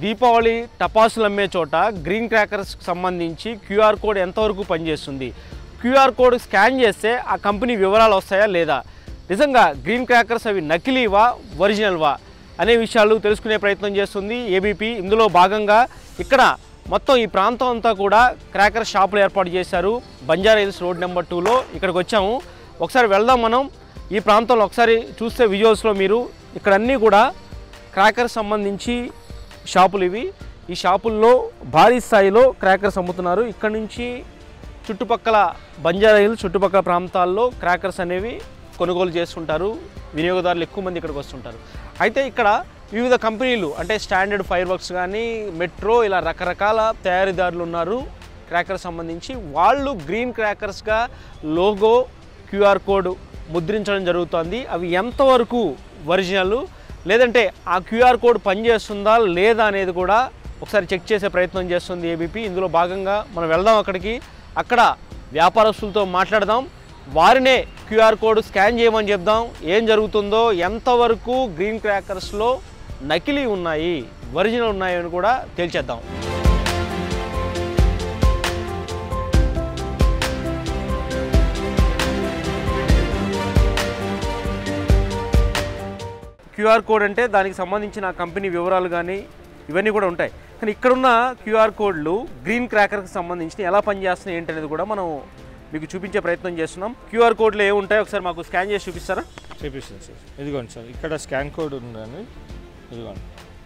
దీపావళి టపాసులు అమ్మే చోట గ్రీన్ క్రాకర్స్కి సంబంధించి క్యూఆర్ కోడ్ ఎంతవరకు పనిచేస్తుంది క్యూఆర్ కోడ్ స్కాన్ చేస్తే ఆ కంపెనీ వివరాలు వస్తాయా లేదా నిజంగా గ్రీన్ క్రాకర్స్ అవి నకిలీవా ఒరిజినల్వా అనే విషయాలు తెలుసుకునే ప్రయత్నం చేస్తుంది ఏబీపీ ఇందులో భాగంగా ఇక్కడ మొత్తం ఈ ప్రాంతం అంతా కూడా క్రాకర్ షాపులు ఏర్పాటు చేశారు బంజారా హిల్స్ రోడ్ నెంబర్ టూలో ఇక్కడికి వచ్చాము ఒకసారి వెళ్దాం మనం ఈ ప్రాంతంలో ఒకసారి చూస్తే విజువల్స్లో మీరు ఇక్కడ అన్నీ కూడా క్రాకర్ సంబంధించి షాపులు ఇవి ఈ షాపుల్లో భారీ స్థాయిలో క్రాకర్స్ అమ్ముతున్నారు ఇక్కడ నుంచి చుట్టుపక్కల బంజారా హిల్స్ చుట్టుపక్కల ప్రాంతాల్లో క్రాకర్స్ అనేవి కొనుగోలు చేస్తుంటారు వినియోగదారులు ఎక్కువ మంది ఇక్కడికి వస్తుంటారు అయితే ఇక్కడ వివిధ కంపెనీలు అంటే స్టాండర్డ్ ఫైర్ వర్క్స్ కానీ మెట్రో ఇలా రకరకాల తయారీదారులు ఉన్నారు క్రాకర్ సంబంధించి వాళ్ళు గ్రీన్ క్రాకర్స్గా లోగో క్యూఆర్ కోడ్ ముద్రించడం జరుగుతుంది అవి ఎంతవరకు ఒరిజినల్ లేదంటే ఆ క్యూఆర్ కోడ్ పనిచేస్తుందా లేదా అనేది కూడా ఒకసారి చెక్ చేసే ప్రయత్నం చేస్తుంది ఏబీపీ ఇందులో భాగంగా మనం వెళ్దాం అక్కడికి అక్కడ వ్యాపారస్తులతో మాట్లాడదాం వారినే క్యూఆర్ కోడ్ స్కాన్ చేయమని చెప్దాం ఏం జరుగుతుందో ఎంతవరకు గ్రీన్ క్రాకర్స్లో నకిలీ ఉన్నాయి ఒరిజినల్ ఉన్నాయి అని కూడా తేల్చేద్దాం క్యూఆర్ కోడ్ అంటే దానికి సంబంధించిన కంపెనీ వివరాలు కానీ ఇవన్నీ కూడా ఉంటాయి కానీ ఇక్కడున్న క్యూఆర్ కోడ్లు గ్రీన్ క్రాకర్కి సంబంధించి ఎలా పనిచేస్తున్నాయి ఏంటి అనేది కూడా మనం మీకు చూపించే ప్రయత్నం చేస్తున్నాం క్యూఆర్ కోడ్లు ఏ ఉంటాయి ఒకసారి మాకు స్కాన్ చేసి చూపిస్తారా చూపిస్తుంది సార్ ఇదిగోండి సార్ ఇక్కడ స్కాన్ కోడ్ ఉందండి ఇదిగోండి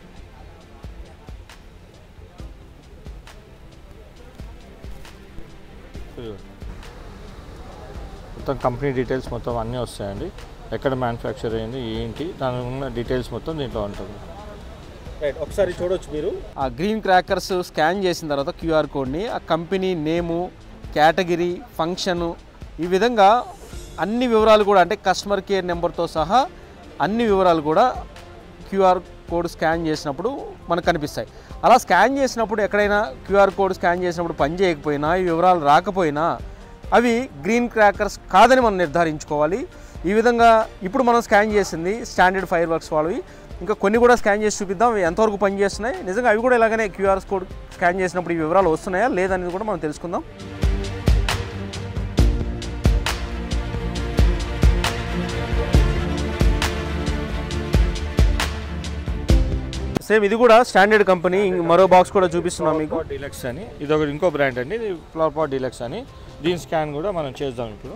ఇదిగోండి. మొత్తం కంపెనీ డీటెయిల్స్ మొత్తం అన్నీ వస్తాయండి ఎక్కడ మ్యానుఫ్యాక్చర్ అయింది ఏంటి దాని ఉన్న డీటెయిల్స్ మొత్తం దీంట్లో ఉంటుంది రైట్ ఒకసారి చూడొచ్చు మీరు ఆ గ్రీన్ క్రాకర్స్ స్కాన్ చేసిన తర్వాత క్యూఆర్ కోడ్ని ఆ కంపెనీ నేము కేటగిరీ ఫంక్షను ఈ విధంగా అన్ని వివరాలు కూడా అంటే కస్టమర్ కేర్ నెంబర్తో సహా అన్ని వివరాలు కూడా క్యూఆర్ కోడ్ స్కాన్ చేసినప్పుడు మనకు కనిపిస్తాయి అలా స్కాన్ చేసినప్పుడు ఎక్కడైనా క్యూఆర్ కోడ్ స్కాన్ చేసినప్పుడు పని చేయకపోయినా ఈ వివరాలు రాకపోయినా అవి గ్రీన్ క్రాకర్స్ కాదని మనం నిర్ధారించుకోవాలి ఈ విధంగా ఇప్పుడు మనం స్కాన్ చేసింది స్టాండర్డ్ ఫైర్ వర్క్స్ వాళ్ళవి ఇంకా కొన్ని కూడా స్కాన్ చేసి చూపిద్దాం అవి ఎంతవరకు పనిచేస్తున్నాయి నిజంగా అవి కూడా ఇలాగనే క్యూఆర్ కోడ్ స్కాన్ చేసినప్పుడు ఈ వివరాలు వస్తున్నాయా లేదనేది కూడా మనం తెలుసుకుందాం సేమ్ ఇది కూడా స్టాండర్డ్ కంపెనీ ఇంక మరో బాక్స్ కూడా చూపిస్తున్నాం మీకు ఫ్లవర్ డీలక్స్ అని ఇది ఒకటి ఇంకో బ్రాండ్ అండి ఇది ఫ్లవర్ పాట్ డీలక్స్ అని దీని స్కాన్ కూడా మనం చేద్దాం ఇప్పుడు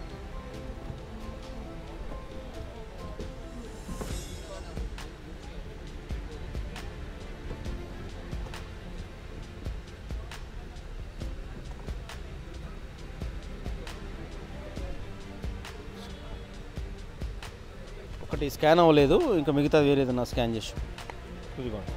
ఒకటి స్కాన్ అవ్వలేదు ఇంకా మిగతా వేరే ఏదైనా స్కాన్ చేసి ఇదిగోండి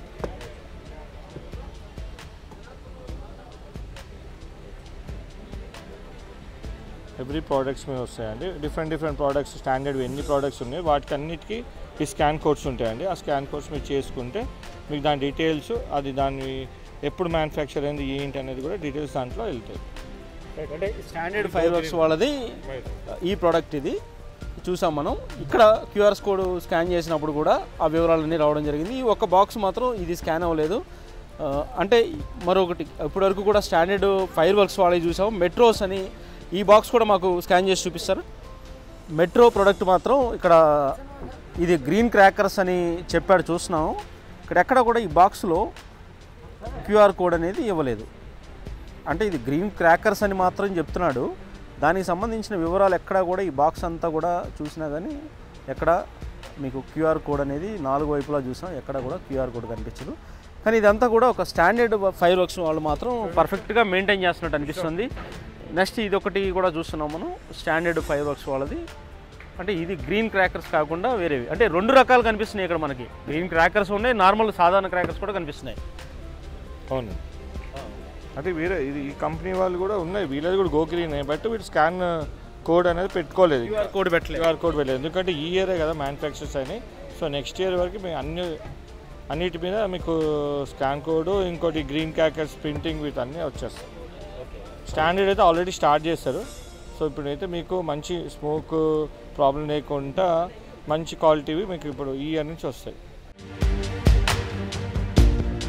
ఎవ్రీ ప్రోడక్ట్స్ మీద వస్తాయండి డిఫరెంట్ డిఫరెంట్ ప్రోడక్ట్స్ స్టాండర్డ్ ఎన్ని ప్రోడక్ట్స్ ఉన్నాయి వాటికి అన్నిటికీ ఈ స్కాన్ కోడ్స్ ఉంటాయండి ఆ స్కాన్ కోడ్స్ మీరు చేసుకుంటే మీకు దాని డీటెయిల్స్ అది దాన్ని ఎప్పుడు మ్యానుఫ్యాక్చర్ అయింది ఏంటి అనేది కూడా డీటెయిల్స్ దాంట్లో వెళ్తాయి అంటే స్టాండర్డ్ ఫైర్ వర్క్స్ వాళ్ళది ఈ ప్రోడక్ట్ ఇది చూసాం మనం ఇక్కడ క్యూఆర్స్ కోడ్ స్కాన్ చేసినప్పుడు కూడా ఆ వివరాలన్నీ రావడం జరిగింది ఈ ఒక్క బాక్స్ మాత్రం ఇది స్కాన్ అవ్వలేదు ఆ, అంటే మరొకటి ఇప్పటివరకు కూడా స్టాండర్డ్ ఫైర్ వర్క్స్ వాళ్ళవి చూసాం మెట్రోస్ అని ఈ బాక్స్ కూడా మాకు స్కాన్ చేసి చూపిస్తారు మెట్రో ప్రోడక్ట్ మాత్రం ఇక్కడ ఇది గ్రీన్ క్రాకర్స్ అని చెప్పాడు చూస్తున్నాం ఇక్కడ ఎక్కడ కూడా ఈ బాక్స్లో క్యూఆర్ కోడ్ అనేది ఇవ్వలేదు అంటే ఇది గ్రీన్ క్రాకర్స్ అని మాత్రం చెప్తున్నాడు దానికి సంబంధించిన వివరాలు ఎక్కడా కూడా ఈ బాక్స్ అంతా కూడా చూసినా కానీ ఎక్కడ మీకు క్యూఆర్ కోడ్ అనేది నాలుగు వైపులా చూసాం ఎక్కడ కూడా క్యూఆర్ కోడ్ కనిపించదు కానీ ఇదంతా కూడా ఒక స్టాండర్డ్ ఫైర్ వర్క్స్ వాళ్ళు మాత్రం పర్ఫెక్ట్గా మెయింటైన్ చేస్తున్నట్టు అనిపిస్తుంది నెక్స్ట్ ఇది ఒకటి కూడా చూస్తున్నాం మనం స్టాండర్డ్ ఫైర్ వర్క్స్ వాళ్ళది అంటే ఇది గ్రీన్ క్రాకర్స్ కాకుండా వేరేవి అంటే రెండు రకాలు కనిపిస్తున్నాయి ఇక్కడ మనకి గ్రీన్ క్రాకర్స్ ఉన్నాయి నార్మల్ సాధారణ క్రాకర్స్ కూడా కనిపిస్తున్నాయి అవును అంటే వేరే ఇది ఈ కంపెనీ వాళ్ళు కూడా ఉన్నాయి వీళ్ళది కూడా గోగ్రీనే బట్ వీటి స్కాన్ కోడ్ అనేది పెట్టుకోలేదు క్యూఆర్ కోడ్ పెట్టలేదు క్యూఆర్ కోడ్ పెట్టలేదు ఎందుకంటే ఈ ఇయరే కదా మ్యానుఫ్యాక్చర్స్ అయినాయి సో నెక్స్ట్ ఇయర్ వరకు మీకు అన్ని అన్నిటి మీద మీకు స్కాన్ కోడ్ ఇంకోటి గ్రీన్ క్యాకర్స్ ప్రింటింగ్ వీటి అన్నీ వచ్చేస్తాయి స్టాండర్డ్ అయితే ఆల్రెడీ స్టార్ట్ చేస్తారు సో ఇప్పుడైతే మీకు మంచి స్మోక్ ప్రాబ్లం లేకుండా మంచి క్వాలిటీవి మీకు ఇప్పుడు ఈ ఇయర్ నుంచి వస్తాయి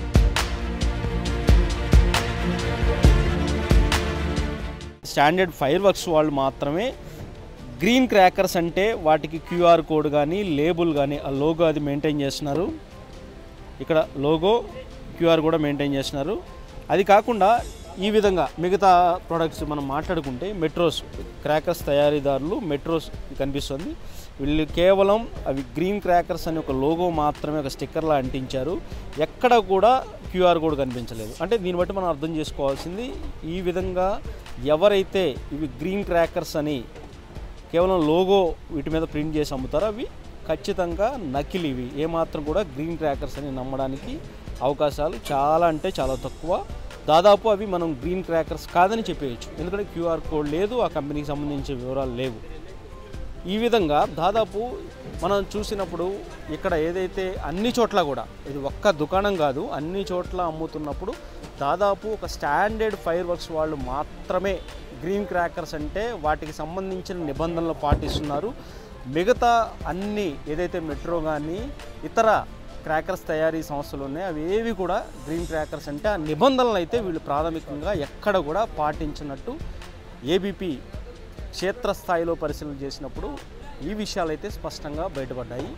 స్టాండర్డ్ ఫైర్ వర్క్స్ వాళ్ళు మాత్రమే గ్రీన్ క్రాకర్స్ అంటే వాటికి క్యూఆర్ కోడ్ కానీ లేబుల్ కానీ ఆ లోగో అది మెయింటైన్ చేస్తున్నారు ఇక్కడ లోగో క్యూఆర్ కూడా మెయింటైన్ చేస్తున్నారు అది కాకుండా ఈ విధంగా మిగతా ప్రొడక్ట్స్ మనం మాట్లాడుకుంటే మెట్రోస్ క్రాకర్స్ తయారీదారులు మెట్రోస్ కనిపిస్తుంది వీళ్ళు కేవలం అవి గ్రీన్ క్రాకర్స్ అని ఒక లోగో మాత్రమే ఒక స్టిక్కర్లా అంటించారు ఎక్కడ కూడా క్యూఆర్ కోడ్ కనిపించలేదు అంటే దీన్ని బట్టి మనం అర్థం చేసుకోవాల్సింది ఈ విధంగా ఎవరైతే ఇవి గ్రీన్ క్రాకర్స్ అని కేవలం లోగో వీటి మీద ప్రింట్ చేసి అమ్ముతారో అవి ఖచ్చితంగా నకిలీ ఇవి ఏమాత్రం కూడా గ్రీన్ క్రాకర్స్ అని నమ్మడానికి అవకాశాలు చాలా అంటే చాలా తక్కువ దాదాపు అవి మనం గ్రీన్ క్రాకర్స్ కాదని చెప్పేయచ్చు ఎందుకంటే క్యూఆర్ కోడ్ లేదు ఆ కంపెనీకి సంబంధించిన వివరాలు లేవు ఈ విధంగా దాదాపు మనం చూసినప్పుడు ఇక్కడ ఏదైతే అన్ని చోట్ల కూడా ఇది ఒక్క దుకాణం కాదు అన్ని చోట్ల అమ్ముతున్నప్పుడు దాదాపు ఒక స్టాండర్డ్ ఫైర్ వర్క్స్ వాళ్ళు మాత్రమే గ్రీన్ క్రాకర్స్ అంటే వాటికి సంబంధించిన నిబంధనలు పాటిస్తున్నారు మిగతా అన్ని ఏదైతే మెట్రో కానీ ఇతర క్రాకర్స్ తయారీ సంస్థలు ఉన్నాయి అవి ఏవి కూడా గ్రీన్ క్రాకర్స్ అంటే ఆ నిబంధనలు అయితే వీళ్ళు ప్రాథమికంగా ఎక్కడ కూడా పాటించినట్టు ఏబీపీ క్షేత్రస్థాయిలో పరిశీలన చేసినప్పుడు ఈ విషయాలు అయితే స్పష్టంగా బయటపడ్డాయి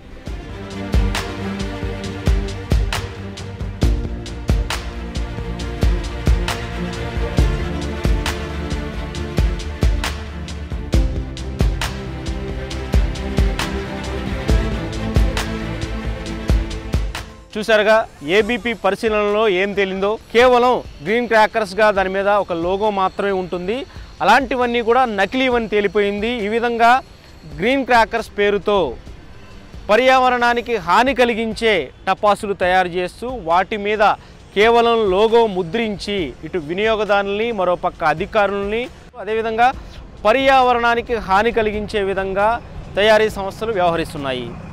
చూసారుగా ఏబీపీ పరిశీలనలో ఏం తేలిందో కేవలం గ్రీన్ క్రాకర్స్గా దాని మీద ఒక లోగో మాత్రమే ఉంటుంది అలాంటివన్నీ కూడా నకిలీవని తేలిపోయింది ఈ విధంగా గ్రీన్ క్రాకర్స్ పేరుతో పర్యావరణానికి హాని కలిగించే టపాసులు తయారు చేస్తూ వాటి మీద కేవలం లోగో ముద్రించి ఇటు వినియోగదారుల్ని మరోపక్క అధికారులని అదేవిధంగా పర్యావరణానికి హాని కలిగించే విధంగా తయారీ సంస్థలు వ్యవహరిస్తున్నాయి